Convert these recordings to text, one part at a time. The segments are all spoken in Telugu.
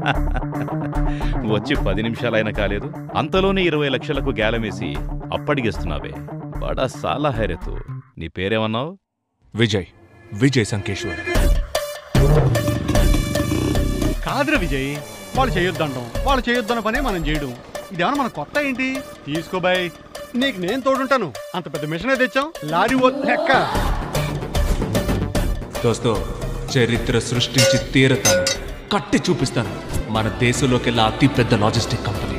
వచ్చి పది నిమిషాలైనా కాలేదు అంతలోనే ఇరవై లక్షలకు గేలమేసి అప్పడిగిస్తున్నావే బడా సాలా హైరెతు నీ పేరేమన్నావు విజయ్ విజయ్ సంకేశ్వర్ కాదురా విజయ్ వాళ్ళు చేయొద్దంటాం వాళ్ళు చేయొద్దన్న పనే మనం చేయడం ఇదేమన్నా మన కొత్త ఏంటి తీసుకో బాయ్ నీకు నేను తోడుంటాను అంత పెద్ద మిషనే తెచ్చాం లారీ ఓ లెక్క దోస్తో చరిత్ర సృష్టించి తీరతాను కట్టి చూపిస్తాను మన దేశంలోకెల్లా అతి పెద్ద లాజిస్టిక్ కంపెనీ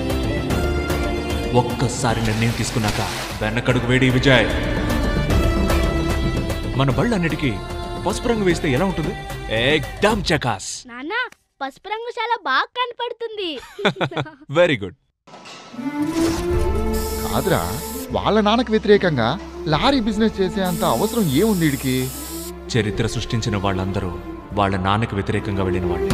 ఒక్కసారి నిర్ణయం తీసుకున్నాక వెనకడుగు వేడి విజయ్ మన బళ్ళన్నిటికీ పసుపు రంగు వేస్తే ఎలా ఉంటుంది ఏక్దమ్ చకాస్ నాన్న పసుపు రంగు చాలా బాగా కనపడుతుంది వెరీ గుడ్ కాదురా వాళ్ళ నాన్నకు వ్యతిరేకంగా లారీ బిజినెస్ చేసే అంత అవసరం ఏముంది వీడికి చరిత్ర సృష్టించిన వాళ్ళందరూ వాళ్ళ నాన్నకి వ్యతిరేకంగా వెళ్ళిన వాళ్ళే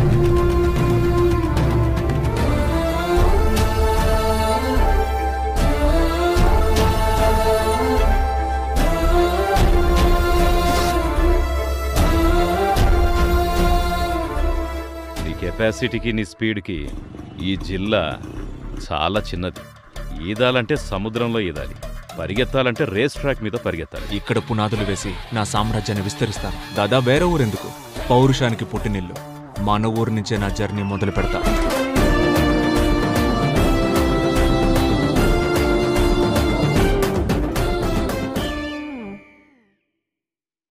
నీ కెపాసిటీకి నీ స్పీడ్కి ఈ జిల్లా చాలా చిన్నది ఈదాలంటే సముద్రంలో ఈదాలి పరిగెత్తాలంటే రేస్ ట్రాక్ మీద పరిగెత్తాలి ఇక్కడ పునాదులు వేసి నా సామ్రాజ్యాన్ని విస్తరిస్తాను దాదా వేరే ఊరెందుకు పౌరుషానికి పుట్టినిల్లు మన ఊరు నుంచే నా జర్నీ మొదలు పెడతా